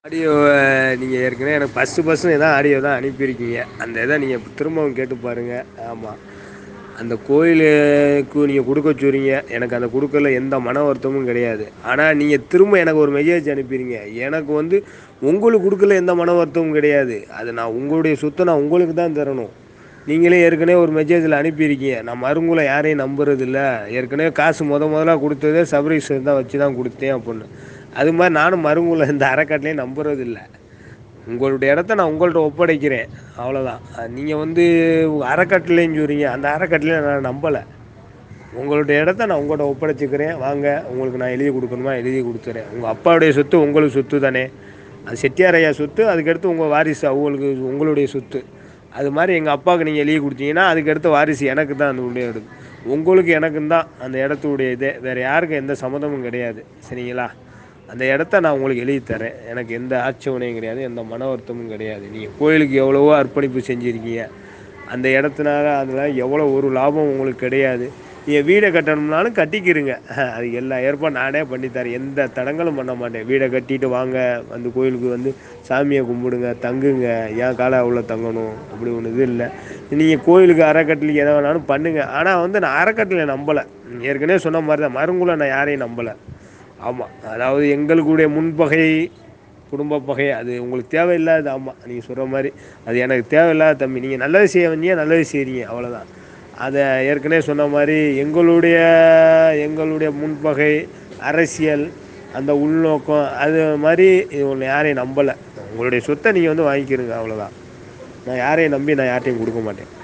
ஆடியோவ நீங்க ஏற்கனவே எனக்கு ஃபஸ்ட்டு ஃபஸ்ட்டு எதா ஆடியோ தான் அனுப்பியிருக்கீங்க அந்த இத நீங்க திரும்பவும் கேட்டு பாருங்க ஆமா அந்த கோயிலுக்கு நீங்க குடுக்க சொல்றீங்க எனக்கு அந்த குடுக்கல்ல எந்த மன வருத்தமும் கிடையாது ஆனா நீங்க திரும்ப எனக்கு ஒரு மெசேஜ் அனுப்பிருங்க எனக்கு வந்து உங்களுக்கு குடுக்கல எந்த மன வருத்தமும் கிடையாது அது நான் உங்களுடைய சொத்த நான் உங்களுக்கு தான் தரணும் நீங்களே ஏற்கனவே ஒரு மெசேஜில அனுப்பியிருக்கீங்க நான் மறுமூல யாரையும் நம்புறதில்ல ஏற்கனவே காசு மொத மொதலா குடுத்ததே சபரீஷ் தான் வச்சு தான் குடுத்தேன் அப்புட்னு அது மாரி நானும் மறுமூல இந்த அறக்கட்டளையும் நம்புறதில்ல உங்களுடைய இடத்த நான் உங்கள்ட்ட ஒப்படைக்கிறேன் அவ்வளோதான் நீங்க வந்து அறக்கட்டளைன்னு சொல்றீங்க அந்த அறக்கட்டளைய நான் நம்பல உங்களுடைய இடத்த நான் உங்கள்ட்ட ஒப்படைச்சிக்கிறேன் வாங்க உங்களுக்கு நான் எழுதி குடுக்கணுமா எழுதி குடுத்துறேன் உங்க அப்பாவுடைய சொத்து உங்களுக்கு சொத்து தானே அது செட்டியார் ஐயா சொத்து அதுக்கடுத்து உங்க வாரிசு அவுங்களுக்கு உங்களுடைய சொத்து அது மாரி எங்கள் அப்பாவுக்கு நீங்கள் எழுதி குடுத்தீங்கன்னா அதுக்கடுத்து வாரிசு எனக்கு தான் அந்த உடைய எடுக்கும் உங்களுக்கு எனக்கும் தான் அந்த இடத்துடைய இதே வேறு யாருக்கும் எந்த சம்மந்தமும் கிடையாது சரிங்களா அந்த இடத்த நான் உங்களுக்கு எழுதி தரேன் எனக்கு எந்த ஆட்சேபனையும் கிடையாது எந்த மன வருத்தமும் கிடையாது நீங்கள் கோயிலுக்கு எவ்வளவோ அர்ப்பணிப்பு செஞ்சுருக்கீங்க அந்த இடத்துனால அதில் எவ்வளோ ஒரு லாபம் உங்களுக்கு கிடையாது நீங்கள் வீடை கட்டணும்னாலும் கட்டிக்கிருங்க அதுக்கு எல்லா ஏற்பாடும் நானே பண்ணித்தரேன் எந்த தடங்கலும் பண்ண மாட்டேன் வீடை கட்டிட்டு வாங்க வந்து கோயிலுக்கு வந்து சாமியை கும்பிடுங்க தங்குங்க ஏன் கால தங்கணும் அப்படி ஒன்றும் இது இல்லை நீங்கள் கோயிலுக்கு அறக்கட்டளைக்கு எதை வேணாலும் பண்ணுங்கள் ஆனால் வந்து நான் அறக்கட்டளைய நம்பலை ஏற்கனவே சொன்ன மாதிரி தான் மருங்குல நான் யாரையும் நம்பலை ஆமாம் அதாவது எங்களுக்குடைய முன்பகை குடும்ப பகை அது உங்களுக்கு தேவையில்லாதது ஆமாம் நீங்கள் சொல்கிற மாதிரி அது எனக்கு தேவையில்லாத தம்பி நீங்கள் நல்லது செய்ய வந்தீங்க நல்லது செய்கிறீங்க அவ்வளோதான் அதை ஏற்கனவே சொன்ன மாதிரி எங்களுடைய எங்களுடைய முன்பகை அரசியல் அந்த உள்நோக்கம் அது மாதிரி ஒன்று யாரையும் நம்பலை உங்களுடைய சொத்தை நீங்கள் வந்து வாங்கிக்கிருங்க அவ்வளோதான் நான் யாரையும் நம்பி நான் யார்கிட்டையும் கொடுக்க மாட்டேன்